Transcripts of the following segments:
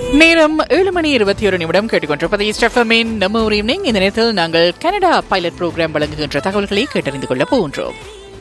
நேரம் ஏழு மணி இருபத்தி ஒரு நிமிடம் கேட்டுக்கொண்டிருப்பது ஸ்டெஃபமின் நம்ம ஒரு ஈவினிங் இந்த நேரத்தில் நாங்கள் கனடா பைலட் ப்ரோக்ராம் வழங்குகின்ற தகவல்களை கேட்டறிந்து கொள்ள போகின்றோம்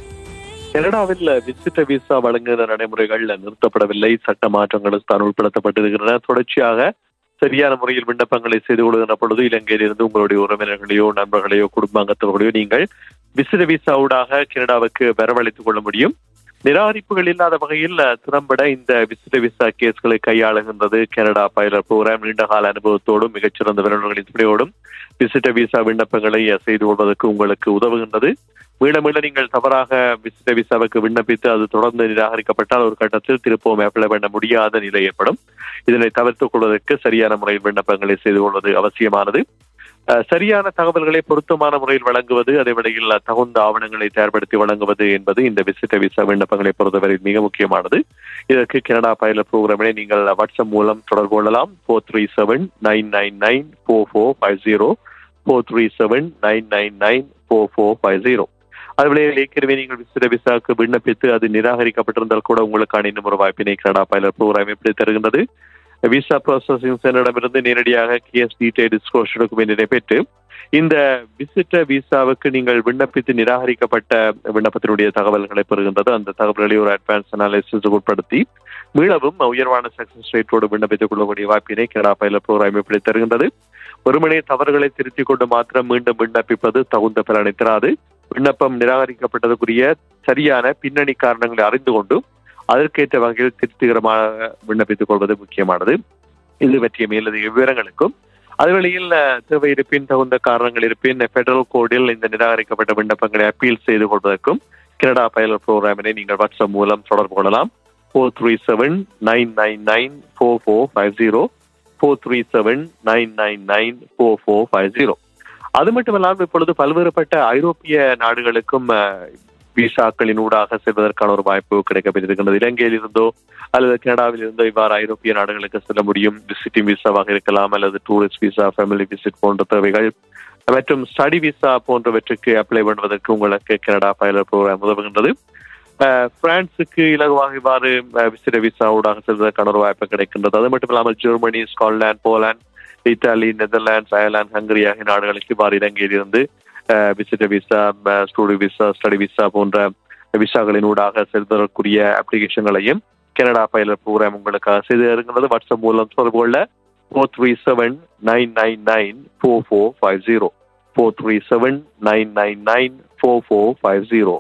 கனடாவில் விசிட்ட விசா வழங்குகிற நடைமுறைகள் நிறுத்தப்படவில்லை சட்ட மாற்றங்கள் தான் உட்படுத்தப்பட்டிருக்கின்றன தொடர்ச்சியாக சரியான முறையில் விண்ணப்பங்களை செய்து கொள்கின்ற பொழுது இலங்கையிலிருந்து உங்களுடைய உறவினர்களையோ நண்பர்களையோ குடும்பாங்கத்தவர்களையோ நீங்கள் விசிட்ட விசாவுடாக கனடாவுக்கு வரவழைத்துக் கொள்ள முடியும் நிராகரிப்புகள் இல்லாத வகையில் திறம்பட இந்த விசிட்ட விசா கேஸ்களை கையாளுகின்றது கனடா பைலட் ப்ரோக்ராம் நீண்டகால அனுபவத்தோடும் மிகச்சிறந்த விவரங்களின் துணையோடும் விசிட்ட விசா விண்ணப்பங்களை செய்து கொள்வதற்கு உங்களுக்கு உதவுகின்றது மீள மீள நீங்கள் தவறாக விசிட்ட விசாவுக்கு விண்ணப்பித்து அது தொடர்ந்து நிராகரிக்கப்பட்டால் ஒரு கட்டத்தில் திருப்பவும் அப்ளை பண்ண முடியாத நிலை ஏற்படும் இதனை தவிர்த்துக் கொள்வதற்கு சரியான முறையில் விண்ணப்பங்களை செய்து கொள்வது அவசியமானது அஹ், சரியான தகவல்களை பொருத்தமான முறையில் வழங்குவது அதே வேளையில் தகுந்த ஆவணங்களை தயார்படுத்தி வழங்குவது என்பது இந்த விசிட்ட விசா விண்ணப்பங்களை பொறுத்தவரை மிக முக்கியமானது இதற்கு கனடா பைலட் ப்ரோக்ராமினை நீங்கள் வாட்ஸ்அப் மூலம் தொடர்பு கொள்ளலாம் four three seven nine nine nine four four five zero four three seven nine nine nine four four five zero அதுவேளை ஏற்கனவே நீங்கள் விசிட்ட விசாவுக்கு விண்ணப்பித்து அது நிராகரிக்கப்பட்டிருந்தால் கூட உங்களுக்கான இன்னும் ஒரு வாய்ப்பினை கனடா பைலட் ப்ரோக்ராம் எப்படி தருகின்றது விசா ப்ராசஸிங் சென்டரிடமிருந்து நேரடியாக கேஸ் டீடைல் டிஸ்கோஷன் டாக்குமெண்டினை பெற்று இந்த விசிட்ட விசாவுக்கு நீங்கள் விண்ணப்பித்து நிராகரிக்கப்பட்ட விண்ணப்பத்தினுடைய தகவல்களை பெறுகின்றது அந்த தகவல்களை ஒரு அட்வான்ஸ் அனாலிசிஸ் உட்படுத்தி மீளவும் உயர்வான சக்சஸ் ரேட்டோடு விண்ணப்பித்துக் கொள்ளக்கூடிய வாய்ப்பினை கனடா பைலட் ப்ரோக்ராம் எப்படி தருகின்றது ஒருமனே தவறுகளை திருத்திக் கொண்டு மாத்திரம் மீண்டும் விண்ணப்பிப்பது தகுந்த பலனை தராது விண்ணப்பம் நிராகரிக்கப்பட்டதுக்குரிய சரியான பின்னணி காரணங்களை அறிந்து கொண்டு அதற்கேற்ற வகையில் திருப்திகரமாக விண்ணப்பித்துக் கொள்வது முக்கியமானது இது பற்றிய மேலதிக விவரங்களுக்கும் அதுவழியில் அஹ், தேவை இருப்பின் தகுந்த காரணங்கள் இருப்பின் பெடரல் கோடில் இந்த நிராகரிக்கப்பட்ட விண்ணப்பங்களை அப்பீல் செய்து கொள்வதற்கும் கனடா பைலட் ப்ரோக்ராமினை நீங்கள் வாட்ஸ்அப் மூலம் தொடர்பு கொள்ளலாம் four three seven nine nine nine four four five zero four three seven nine nine nine four four five zero அது மட்டுமல்லாமல் இப்பொழுது பல்வேறுபட்ட ஐரோப்பிய நாடுகளுக்கும் அஹ், விசாக்களின் ஊடாக செல்வதற்கான ஒரு வாய்ப்பு கிடைக்கப்பட்டிருக்கின்றது இலங்கையில் இருந்தோ அல்லது கனடாவில் இருந்தோ இவ்வாறு ஐரோப்பிய நாடுகளுக்கு செல்ல முடியும் விசிட்டிங் விசாவாக இருக்கலாம் அல்லது டூரிஸ்ட் விசா ஃபேமிலி விசிட் போன்ற தேவைகள் மற்றும் ஸ்டடி விசா போன்றவற்றுக்கு அப்ளை பண்ணுவதற்கு உங்களுக்கு கனடா பைலட் ப்ரோக்ராம் உதவுகின்றது அஹ், பிரான்சுக்கு இலகுவாக இவ்வாறு அஹ், விசிற விசா ஊடாக செல்வதற்கான ஒரு வாய்ப்பு கிடைக்கின்றது அது மட்டும் இல்லாமல் Germany Scotland Poland Italy Netherlands Ireland Hungary ஆகிய நாடுகளுக்கு இவ்வாறு இலங்கையில் இருந்து visitor visa studio visa study visa போன்ற விசாக்களின் ஊடாக செல்வதற்குரிய அப்ளிகேஷன்களையும் கனடா பைலட் ப்ரோக்ராம் உங்களுக்காக செய்து இருக்கின்றது வாட்ஸ்அப் மூலம் தொடர்பு கொள்ள four three seven nine nine nine four four five zero four three seven nine nine nine four four five zero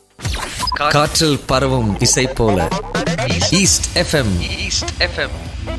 காற்றில் பரவும் இசை போல ஈஸ்ட் எஃப்எம் ஈஸ்ட் எஃப்எம்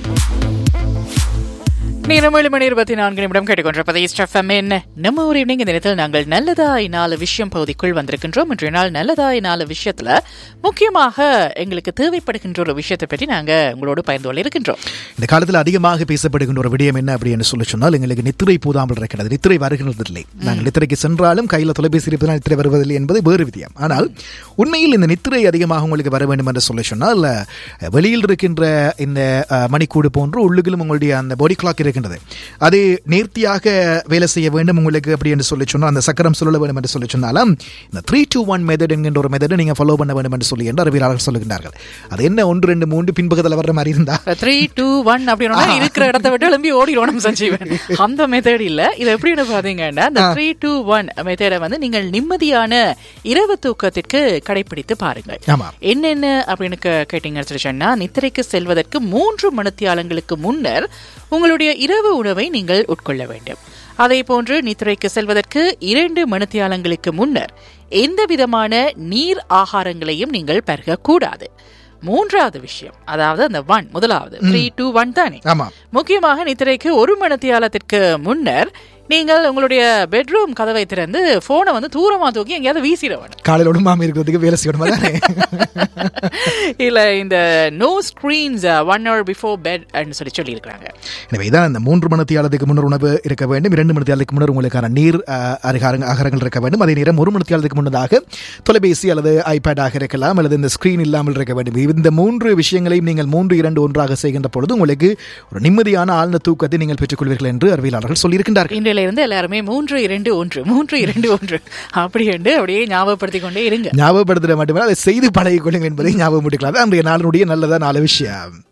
நேரம் ஏழு மணி இருபத்தி நான்கு நிமிடம் கேட்டுக்கொண்டிருப்பது ஸ்டெஃபமின் நம்ம ஒரு ஈவினிங் இந்த நேரத்தில் நாங்கள் நல்லதாய் நாலு விஷயம் பகுதிக்குள் வந்திருக்கின்றோம் இன்றைய நாள் நல்லதாய் நாலு விஷயத்துல முக்கியமாக எங்களுக்கு தேவைப்படுகின்ற ஒரு விஷயத்தை பற்றி நாங்க உங்களோடு பகிர்ந்து கொள்ள இருக்கின்றோம் இந்த காலத்தில் அதிகமாக பேசப்படுகின்ற ஒரு விடயம் என்ன அப்படின்னு சொல்லி சொன்னால் எங்களுக்கு நித்திரை போதாமல் இருக்கிறது நித்திரை வருகிறது இல்லை நாங்கள் நித்திரைக்கு சென்றாலும் கையில் தொலைபேசி இருப்பதனால் நித்திரை வருவதில்லை என்பது வேறு விதியம் ஆனால் உண்மையில் இந்த நித்திரை அதிகமாக உங்களுக்கு வர வேண்டும் என்று சொல்லி சொன்னால் அஹ், வெளியில் இருக்கின்ற இந்த அஹ், மணிக்கூடு போன்று உள்ளுகளும் உங்களுடைய அந்த பாடி கிளாக் இருக்கின்றது அது நேர்த்தியாக வேலை செய்ய வேண்டும் உங்களுக்கு அப்படி என்று சொல்லி சொன்னால் அந்த சக்கரம் சுழல வேண்டும் என்று சொல்லி சொன்னாலும் இந்த த்ரீ டூ ஒன் மெத்தட் என்கின்ற ஒரு மெத்தடை நீங்கள் ஃபாலோ பண்ண வேண்டும் என்று சொல்லி என்று அறிவியலாளர்கள் சொல்லுகின்றார்கள் அது என்ன ஒன்று ரெண்டு மூன்று பின்பக்கத்தில் வர்ற மாதிரி இருந்தா த்ரீ டூ ஒன் அப்படின்னா இருக்கிற இடத்த விட்டு எழும்பி ஓடிடணும் சஞ்சீவன் அந்த மெத்தட் இல்ல இது எப்படின்னு பாத்தீங்கன்னா இந்த த்ரீ டூ ஒன் மெத்தடை வந்து நீங்கள் நிம்மதியான இரவு தூக்கத்திற்கு கடைபிடித்து பாருங்கள் ஆமா என்னென்ன அப்படின்னு கே- கேட்டீங்கன்னு சொல்லி சொன்னா நித்திரைக்கு செல்வதற்கு மூன்று மணித்தியாலங்களுக்கு முன்னர் உங்களுடைய இரவு உணவை நீங்கள் உட்கொள்ள வேண்டும் அதே போன்று நித்திரைக்கு செல்வதற்கு இரண்டு மணித்தியாலங்களுக்கு முன்னர் எந்த விதமான நீர் ஆகாரங்களையும் நீங்கள் பருகக்கூடாது மூன்றாவது விஷயம் அதாவது அந்த ஒன் முதலாவது த்ரீ டூ ஒன் தானே ஆமா முக்கியமாக நித்திரைக்கு ஒரு மணித்தியாலத்திற்கு முன்னர் நீங்கள் உங்களுடைய பெட்ரூம் கதவை திறந்து போனை வந்து தூரமா தூக்கி எங்கேயாவது வீசிட வேணும் காலையில் உடம்பாம இருக்கிறதுக்கு வேலை செய்யணுமா தானே இல்ல இந்த no screens one hour before bed சொல்லி சொல்லியிருக்காங்க எனவே இதான் இந்த மூன்று மணித்தியாலத்துக்கு முன்னர் உணவு இருக்க வேண்டும் இரண்டு மணித்தியாலத்துக்கு முன்னர் உங்களுக்கான நீர் அஹ், அருகாரங்க ஆகாரங்கள் இருக்க வேண்டும் அதே நேரம் ஒரு மணித்தியாலத்துக்கு முன்னதாக தொலைபேசி அல்லது ஐபேடாக இருக்கலாம் அல்லது இந்த ஸ்கிரீன் இல்லாமல் இருக்க வேண்டும் இந்த மூன்று விஷயங்களையும் நீங்கள் மூன்று இரண்டு ஒன்றாக செய்கின்ற பொழுது உங்களுக்கு ஒரு நிம்மதியான ஆழ்ந்த தூக்கத்தை நீங்கள் பெற்றுக்கொள்வீர்கள் என்று அறிவியலாளர்கள் சொல்லியிருக்கின்றார்கள் இன்றையில இருந்து எல்லாருமே மூன்று இரண்டு ஒன்று மூன்று இரண்டு ஒன்று அப்படி என்று அப்படியே ஞாபகப்படுத்திக் கொண்டே இருங்க ஞாபகப்படுத்துற மட்டுமே அதை செய்து பழகிக் கொள்ளுங்கள் என்பதை ஞாபகம் முடிக்கலாம் அன்றைய நாளினுடைய நல்லதா நாலு விஷயம்